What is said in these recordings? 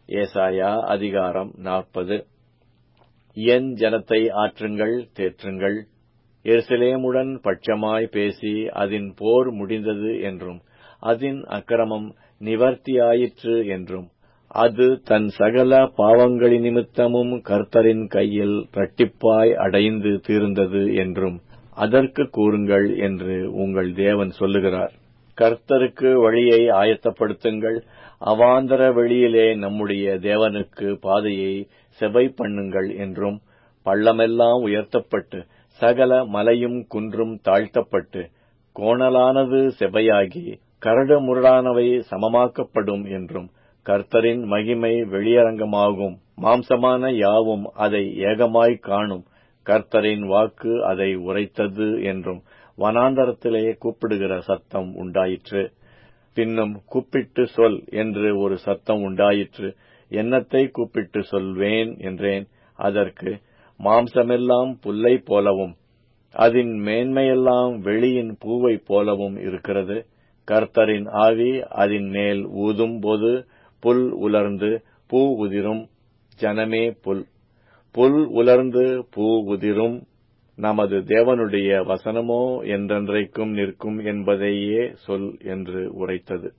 ஏசாயா அதிகாரம் நாற்பது என் ஜனத்தை ஆற்றுங்கள் தேற்றுங்கள் எருசலேமுடன் பட்சமாய் பேசி அதன் போர் முடிந்தது என்றும் அதன் அக்கிரமம் நிவர்த்தியாயிற்று என்றும் அது தன் சகல பாவங்களின் நிமித்தமும் கர்த்தரின் கையில் இரட்டிப்பாய் அடைந்து தீர்ந்தது என்றும் அதற்கு கூறுங்கள் என்று உங்கள் தேவன் சொல்லுகிறார் கர்த்தருக்கு வழியை ஆயத்தப்படுத்துங்கள் அவாந்தர வெளியிலே நம்முடைய தேவனுக்கு பாதையை செவை பண்ணுங்கள் என்றும் பள்ளமெல்லாம் உயர்த்தப்பட்டு சகல மலையும் குன்றும் தாழ்த்தப்பட்டு கோணலானது செவையாகி கரடு முரடானவை சமமாக்கப்படும் என்றும் கர்த்தரின் மகிமை வெளியரங்கமாகும் மாம்சமான யாவும் அதை ஏகமாய் காணும் கர்த்தரின் வாக்கு அதை உரைத்தது என்றும் வனாந்தரத்திலே கூப்பிடுகிற சத்தம் உண்டாயிற்று பின்னும் கூப்பிட்டு சொல் என்று ஒரு சத்தம் உண்டாயிற்று என்னத்தை கூப்பிட்டு சொல்வேன் என்றேன் அதற்கு மாம்சமெல்லாம் புல்லை போலவும் அதன் மேன்மையெல்லாம் வெளியின் பூவை போலவும் இருக்கிறது கர்த்தரின் ஆவி அதன் மேல் ஊதும் போது புல் உலர்ந்து பூ உதிரும் ஜனமே புல் புல் உலர்ந்து பூ உதிரும் நமது தேவனுடைய வசனமோ என்றென்றைக்கும் நிற்கும் என்பதையே சொல் என்று உரைத்தது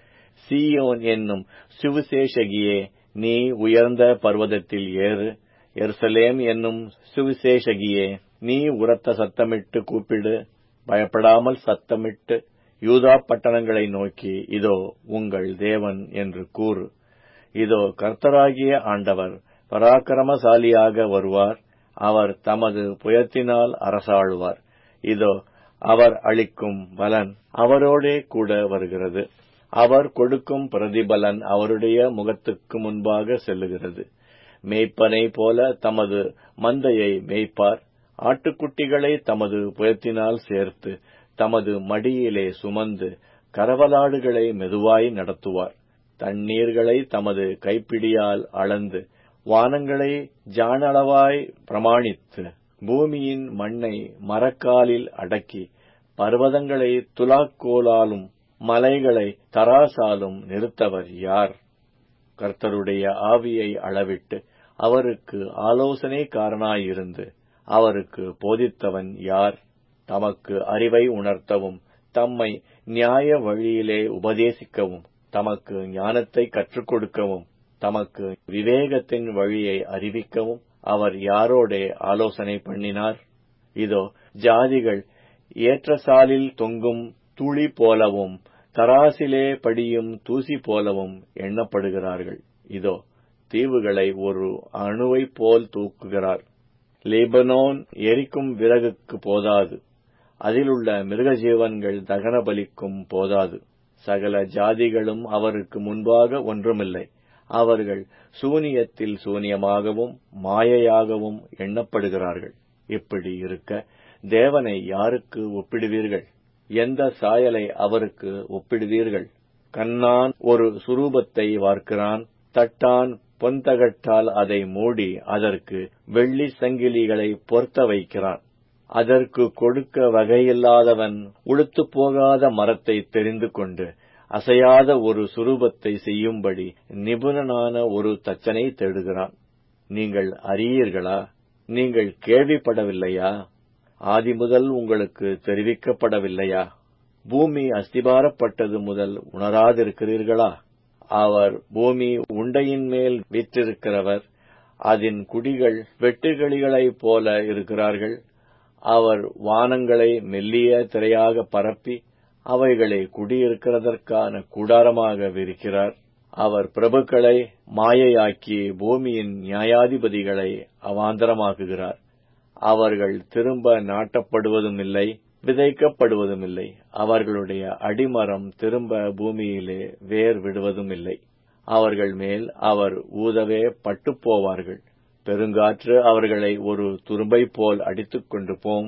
சீயோன் என்னும் சுவிசேஷகியே நீ உயர்ந்த பர்வதத்தில் ஏறு எருசலேம் என்னும் சுவிசேஷகியே நீ உரத்த சத்தமிட்டு கூப்பிடு பயப்படாமல் சத்தமிட்டு யூதா பட்டணங்களை நோக்கி இதோ உங்கள் தேவன் என்று கூறு இதோ கர்த்தராகிய ஆண்டவர் பராக்கிரமசாலியாக வருவார் அவர் தமது புயத்தினால் அரசாளுவார் இதோ அவர் அளிக்கும் பலன் அவரோடே கூட வருகிறது அவர் கொடுக்கும் பிரதிபலன் அவருடைய முகத்துக்கு முன்பாக செல்லுகிறது மேய்ப்பனை போல தமது மந்தையை மேய்ப்பார் ஆட்டுக்குட்டிகளை தமது புயத்தினால் சேர்த்து தமது மடியிலே சுமந்து கரவலாடுகளை மெதுவாய் நடத்துவார் தண்ணீர்களை தமது கைப்பிடியால் அளந்து வானங்களை ஜானளவாய் பிரமாணித்து பூமியின் மண்ணை மரக்காலில் அடக்கி பர்வதங்களை துலாக்கோலாலும் மலைகளை தராசாலும் நிறுத்தவர் யார் கர்த்தருடைய ஆவியை அளவிட்டு அவருக்கு ஆலோசனைக்காரனாயிருந்து அவருக்கு போதித்தவன் யார் தமக்கு அறிவை உணர்த்தவும் தம்மை நியாய வழியிலே உபதேசிக்கவும் தமக்கு ஞானத்தை கற்றுக் கொடுக்கவும் தமக்கு விவேகத்தின் வழியை அறிவிக்கவும் அவர் யாரோடே ஆலோசனை பண்ணினார் இதோ ஜாதிகள் ஏற்றசாலில் தொங்கும் துளி போலவும் தராசிலே படியும் தூசி போலவும் எண்ணப்படுகிறார்கள் இதோ தீவுகளை ஒரு அணுவைப் போல் தூக்குகிறார் லேபனோன் எரிக்கும் விறகுக்கு போதாது அதிலுள்ள மிருகஜீவன்கள் தகன பலிக்கும் போதாது சகல ஜாதிகளும் அவருக்கு முன்பாக ஒன்றுமில்லை அவர்கள் சூனியத்தில் சூனியமாகவும் மாயையாகவும் எண்ணப்படுகிறார்கள் இப்படி இருக்க தேவனை யாருக்கு ஒப்பிடுவீர்கள் எந்த சாயலை அவருக்கு ஒப்பிடுவீர்கள் கண்ணான் ஒரு சுரூபத்தை வார்க்கிறான் தட்டான் பொன்தகட்டால் அதை மூடி அதற்கு வெள்ளி சங்கிலிகளை பொருத்த வைக்கிறான் அதற்கு கொடுக்க வகையில்லாதவன் உளுத்து போகாத மரத்தை தெரிந்து கொண்டு அசையாத ஒரு சுரூபத்தை செய்யும்படி நிபுணனான ஒரு தச்சனை தேடுகிறான் நீங்கள் அறியீர்களா நீங்கள் கேள்விப்படவில்லையா ஆதி முதல் உங்களுக்கு தெரிவிக்கப்படவில்லையா பூமி அஸ்திபாரப்பட்டது முதல் உணராதிருக்கிறீர்களா அவர் பூமி உண்டையின் மேல் விற்றிருக்கிறவர் அதன் குடிகள் வெட்டுக்கிளிகளைப் போல இருக்கிறார்கள் அவர் வானங்களை மெல்லிய திரையாக பரப்பி அவைகளை குடியிருக்கிறதற்கான கூடாரமாக விரிக்கிறார் அவர் பிரபுக்களை மாயையாக்கி பூமியின் நியாயாதிபதிகளை அவாந்தரமாக்குகிறார் அவர்கள் திரும்ப நாட்டப்படுவதும் இல்லை விதைக்கப்படுவதும் இல்லை அவர்களுடைய அடிமரம் திரும்ப பூமியிலே வேர் விடுவதும் இல்லை அவர்கள் மேல் அவர் ஊதவே பட்டுப் போவார்கள் பெருங்காற்று அவர்களை ஒரு துரும்பை போல் அடித்துக் கொண்டு போம்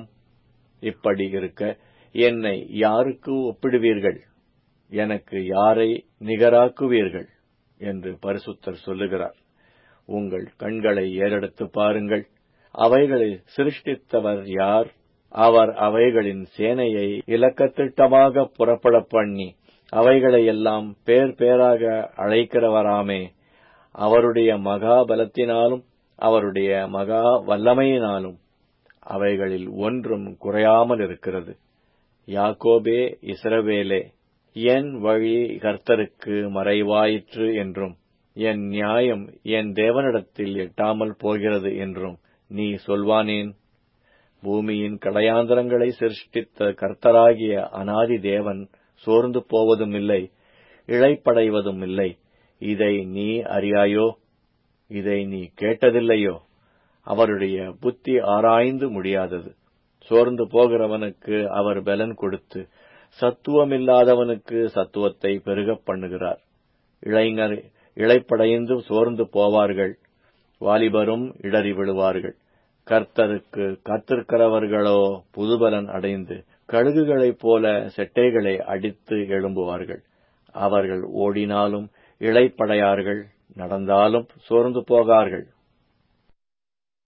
இப்படி இருக்க என்னை யாருக்கு ஒப்பிடுவீர்கள் எனக்கு யாரை நிகராக்குவீர்கள் என்று பரிசுத்தர் சொல்லுகிறார் உங்கள் கண்களை ஏறெடுத்து பாருங்கள் அவைகளை சிருஷ்டித்தவர் யார் அவர் அவைகளின் சேனையை இலக்கத்திட்டமாக புறப்பட பண்ணி அவைகளை எல்லாம் பேர் பேராக அழைக்கிறவராமே அவருடைய மகா பலத்தினாலும் அவருடைய மகா வல்லமையினாலும் அவைகளில் ஒன்றும் குறையாமல் இருக்கிறது யாக்கோபே இஸ்ரவேலே என் வழி கர்த்தருக்கு மறைவாயிற்று என்றும் என் நியாயம் என் தேவனிடத்தில் எட்டாமல் போகிறது என்றும் நீ சொல்வானேன் பூமியின் கடையாந்தரங்களை சிருஷ்டித்த கர்த்தராகிய அனாதி தேவன் சோர்ந்து போவதும் இல்லை இழைப்படைவதும் இல்லை இதை நீ அறியாயோ இதை நீ கேட்டதில்லையோ அவருடைய புத்தி ஆராய்ந்து முடியாதது சோர்ந்து போகிறவனுக்கு அவர் பலன் கொடுத்து சத்துவமில்லாதவனுக்கு சத்துவத்தை பெருகப் பண்ணுகிறார் இளைஞர் இழைப்படைந்து சோர்ந்து போவார்கள் வாலிபரும் இடறி விழுவார்கள் கர்த்தருக்கு காத்திருக்கிறவர்களோ புதுபலன் அடைந்து கழுகுகளைப் போல செட்டைகளை அடித்து எழும்புவார்கள் அவர்கள் ஓடினாலும் இழைப்படையார்கள் நடந்தாலும் சோர்ந்து போகார்கள்